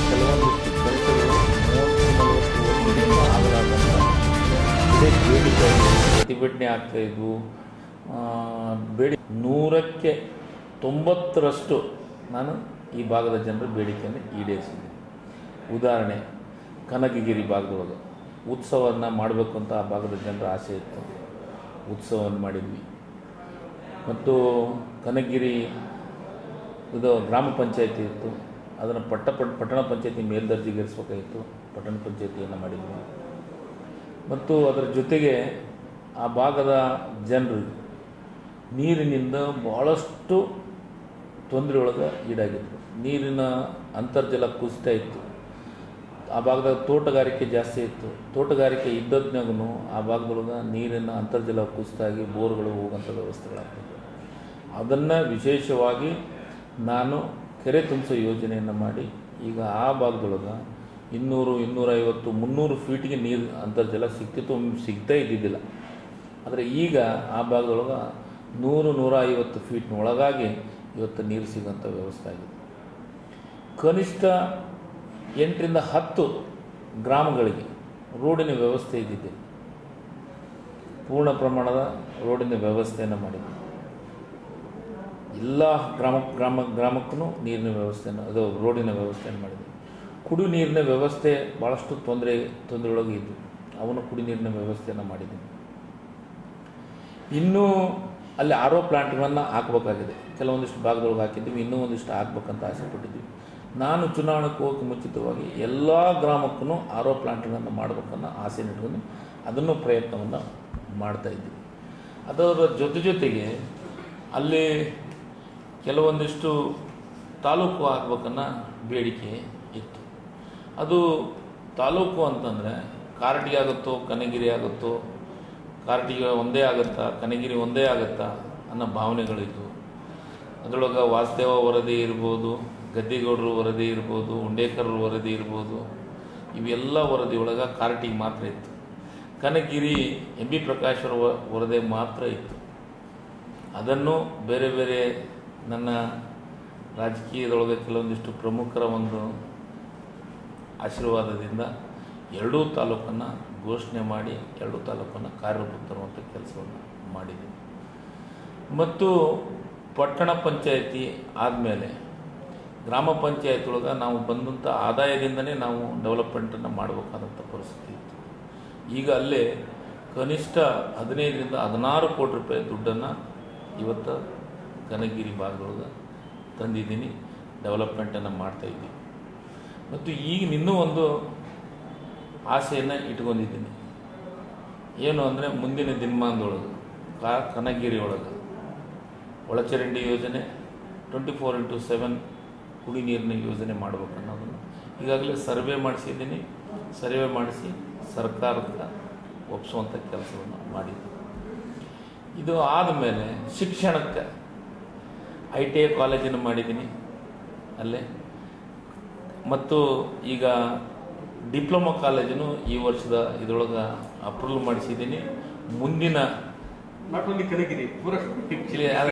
ಕೆಲವೊಂದಿಷ್ಟು ಕೆಲಸಗಳು ಮೂವತ್ತು ನಲವತ್ತು ವರ್ಷದಿಂದ ಆಗಲಾರ್ದಂಥ ಇದೇ ಬೇಡಿಕೆ ಪ್ರತಿಭಟನೆ ಆಗ್ತಾ ಇದ್ವು ಆ, ಬೇಡಿ ನೂರಕ್ಕೆ ತೊಂಬತ್ತರಷ್ಟು ನಾನು ಈ ಭಾಗದ ಜನರ ಬೇಡಿಕೆಯನ್ನು ಈಡೇರಿಸಿದ್ದೀನಿ ಉದಾಹರಣೆ ಕನಕಗಿರಿ ಭಾಗದೊಳಗೆ ಉತ್ಸವವನ್ನು ಮಾಡಬೇಕು ಅಂತ ಆ ಭಾಗದ ಜನರ ಆಸೆ ಇತ್ತು ಉತ್ಸವವನ್ನು ಮಾಡಿದ್ವಿ ಮತ್ತು ಕನಕಗಿರಿ ಇದು ಗ್ರಾಮ ಪಂಚಾಯತಿ ಇತ್ತು ಅದನ್ನು ಪಟ್ಟ ಪಟ್ ಪಟ್ಟಣ ಪಂಚಾಯತಿ ಮೇಲ್ದರ್ಜೆಗೇರಿಸ್ಬೇಕಾಗಿತ್ತು ಪಟ್ಟಣ ಪಂಚಾಯತಿಯನ್ನು ಮಾಡಿದ್ವಿ ಮತ್ತು ಅದರ ಜೊತೆಗೆ ಆ ಭಾಗದ ಜನರು ನೀರಿನಿಂದ ಭಾಳಷ್ಟು ತೊಂದರೆ ಒಳಗೆ ಈಡಾಗಿದ್ರು ನೀರಿನ ಅಂತರ್ಜಲ ಕುಸಿತ ಇತ್ತು ಆ ಭಾಗದಾಗ ತೋಟಗಾರಿಕೆ ಜಾಸ್ತಿ ಇತ್ತು ತೋಟಗಾರಿಕೆ ಇದ್ದದ್ನಾಗೂ ಆ ಭಾಗದೊಳಗೆ ನೀರಿನ ಅಂತರ್ಜಲ ಕುಸಿತ ಆಗಿ ಬೋರ್ಗಳು ಹೋಗುವಂಥ ವ್ಯವಸ್ಥೆಗಳಾಗ್ತದೆ ಅದನ್ನು ವಿಶೇಷವಾಗಿ ನಾನು ಕೆರೆ ತುಂಬಿಸೋ ಯೋಜನೆಯನ್ನು ಮಾಡಿ ಈಗ ಆ ಭಾಗದೊಳಗೆ ಇನ್ನೂರು ಇನ್ನೂರೈವತ್ತು ಮುನ್ನೂರು ಫೀಟ್ಗೆ ನೀರು ಅಂತರ್ಜಲ ಸಿಗ್ತಿತ್ತು ಒಮ್ಮೆ ಸಿಗ್ತಾ ಇದ್ದಿದ್ದಿಲ್ಲ ಆದರೆ ಈಗ ಆ ಭಾಗದೊಳಗೆ ನೂರು ನೂರ ಐವತ್ತು ಫೀಟ್ನ ಒಳಗಾಗಿ ಇವತ್ತು ನೀರು ಸಿಗೋಂಥ ವ್ಯವಸ್ಥೆ ಆಗಿದೆ ಕನಿಷ್ಠ ಎಂಟರಿಂದ ಹತ್ತು ಗ್ರಾಮಗಳಿಗೆ ರೋಡಿನ ವ್ಯವಸ್ಥೆ ಇದ್ದಿದೆ ಪೂರ್ಣ ಪ್ರಮಾಣದ ರೋಡಿನ ವ್ಯವಸ್ಥೆಯನ್ನು ಮಾಡಿದೆ ಎಲ್ಲ ಗ್ರಾಮ ಗ್ರಾಮ ಗ್ರಾಮಕ್ಕೂ ನೀರಿನ ವ್ಯವಸ್ಥೆಯನ್ನು ಅದು ರೋಡಿನ ವ್ಯವಸ್ಥೆಯನ್ನು ಮಾಡಿದೆ ಕುಡಿ ನೀರಿನ ವ್ಯವಸ್ಥೆ ಭಾಳಷ್ಟು ತೊಂದರೆ ತೊಂದರೆಯೊಳಗೆ ಇದ್ದು ಅವನು ಕುಡಿ ನೀರಿನ ವ್ಯವಸ್ಥೆಯನ್ನು ಮಾಡಿದ್ದೀನಿ ಇನ್ನೂ ಅಲ್ಲಿ ಆರ್ ಒ ಪ್ಲಾಂಟ್ಗಳನ್ನು ಹಾಕಬೇಕಾಗಿದೆ ಕೆಲವೊಂದಿಷ್ಟು ಭಾಗದೊಳಗೆ ಹಾಕಿದ್ದೀವಿ ಇನ್ನೂ ಒಂದಿಷ್ಟು ಹಾಕ್ಬೇಕಂತ ಆಸೆ ಪಟ್ಟಿದ್ದೀವಿ ನಾನು ಚುನಾವಣೆಗೆ ಹೋಗೋಕ್ಕೆ ಮುಂಚಿತವಾಗಿ ಎಲ್ಲ ಗ್ರಾಮಕ್ಕೂ ಆರ್ ಒ ಪ್ಲಾಂಟ್ಗಳನ್ನು ಮಾಡಬೇಕನ್ನೋ ಆಸೆ ಇಟ್ಕೊಂಡು ಅದನ್ನು ಪ್ರಯತ್ನವನ್ನು ಮಾಡ್ತಾಯಿದ್ದೀವಿ ಅದರ ಜೊತೆ ಜೊತೆಗೆ ಅಲ್ಲಿ ಕೆಲವೊಂದಿಷ್ಟು ತಾಲೂಕು ಹಾಕ್ಬೇಕನ್ನೋ ಬೇಡಿಕೆ ಇತ್ತು ಅದು ತಾಲೂಕು ಅಂತಂದರೆ ಕಾರಟಗಿ ಆಗುತ್ತೋ ಕನಗಿರಿ ಆಗುತ್ತೋ ಕಾರಟಗಿ ಒಂದೇ ಆಗುತ್ತಾ ಕನಗಿರಿ ಒಂದೇ ಆಗುತ್ತಾ ಅನ್ನೋ ಭಾವನೆಗಳಿದ್ವು ಅದರೊಳಗೆ ವಾಸುದೇವ ವರದಿ ಇರ್ಬೋದು ಗದ್ದಿಗೌಡರು ವರದಿ ಇರ್ಬೋದು ಉಂಡೇಕರ್ರ ವರದಿ ಇರ್ಬೋದು ಇವೆಲ್ಲ ವರದಿ ಒಳಗೆ ಕಾರಟಿಗೆ ಮಾತ್ರ ಇತ್ತು ಕನಗಿರಿ ಎಂ ಬಿ ಪ್ರಕಾಶರ ವ- ವರದಿ ಮಾತ್ರ ಇತ್ತು ಅದನ್ನು ಬೇರೆ ಬೇರೆ ನನ್ನ ರಾಜಕೀಯದೊಳಗೆ ಕೆಲವೊಂದಿಷ್ಟು ಪ್ರಮುಖರ ಒಂದು ಆಶೀರ್ವಾದದಿಂದ ಎರಡೂ ತಾಲೂಕನ್ನು ಘೋಷಣೆ ಮಾಡಿ ಎರಡೂ ತಾಲೂಕನ್ನು ಕಾರ್ಯರೂಪಕ್ಕೆ ತರುವಂಥ ಕೆಲಸವನ್ನು ಮಾಡಿದ್ದೀನಿ ಮತ್ತು ಪಟ್ಟಣ ಪಂಚಾಯತಿ ಆದಮೇಲೆ ಗ್ರಾಮ ಪಂಚಾಯತ್ ಒಳಗೆ ನಾವು ಬಂದಂಥ ಆದಾಯದಿಂದನೇ ನಾವು ಡೆವಲಪ್ಮೆಂಟನ್ನು ಮಾಡಬೇಕಾದಂಥ ಪರಿಸ್ಥಿತಿ ಇತ್ತು ಈಗ ಅಲ್ಲೇ ಕನಿಷ್ಠ ಹದಿನೈದರಿಂದ ಹದಿನಾರು ಕೋಟಿ ರೂಪಾಯಿ ದುಡ್ಡನ್ನು ಇವತ್ತು ಕನಗಿರಿ ಭಾಗದೊಳಗೆ ತಂದಿದ್ದೀನಿ ಡೆವಲಪ್ಮೆಂಟನ್ನು ಮಾಡ್ತಾಯಿದ್ದೀವಿ ಮತ್ತು ಈಗ ಇನ್ನೂ ಒಂದು ಆಸೆಯನ್ನು ಇಟ್ಕೊಂಡಿದ್ದೀನಿ ಏನು ಅಂದರೆ ಮುಂದಿನ ದಿನಮಾನದೊಳಗೆ ಕಾ ಕನಗಿರಿ ಒಳಗೆ ಒಳಚರಂಡಿ ಯೋಜನೆ ಟ್ವೆಂಟಿ ಫೋರ್ ಇಂಟು ಸೆವೆನ್ ಕುಡಿ ನೀರಿನ ಯೋಜನೆ ಮಾಡ್ಬೇಕು ಅನ್ನೋದನ್ನು ಈಗಾಗಲೇ ಸರ್ವೆ ಮಾಡಿಸಿದ್ದೀನಿ ಸರ್ವೆ ಮಾಡಿಸಿ ಸರ್ಕಾರಕ್ಕೆ ಒಪ್ಪಿಸುವಂಥ ಕೆಲಸವನ್ನು ಮಾಡಿದ್ದೀನಿ ಇದು ಆದಮೇಲೆ ಶಿಕ್ಷಣಕ್ಕೆ ಐ ಟಿ ಐ ಕಾಲೇಜನ್ನು ಮಾಡಿದ್ದೀನಿ ಅಲ್ಲೇ ಮತ್ತು ಈಗ ಡಿಪ್ಲೊಮಾ ಕಾಲೇಜನ್ನು ಈ ವರ್ಷದ ಇದರೊಳಗೆ ಅಪ್ರೂವಲ್ ಮಾಡಿಸಿದ್ದೀನಿ ಮುಂದಿನ ನಾಟ್ ಓನ್ಲಿ ಕನಗಿರಿ ಪೂರ ಇಲ್ಲಿ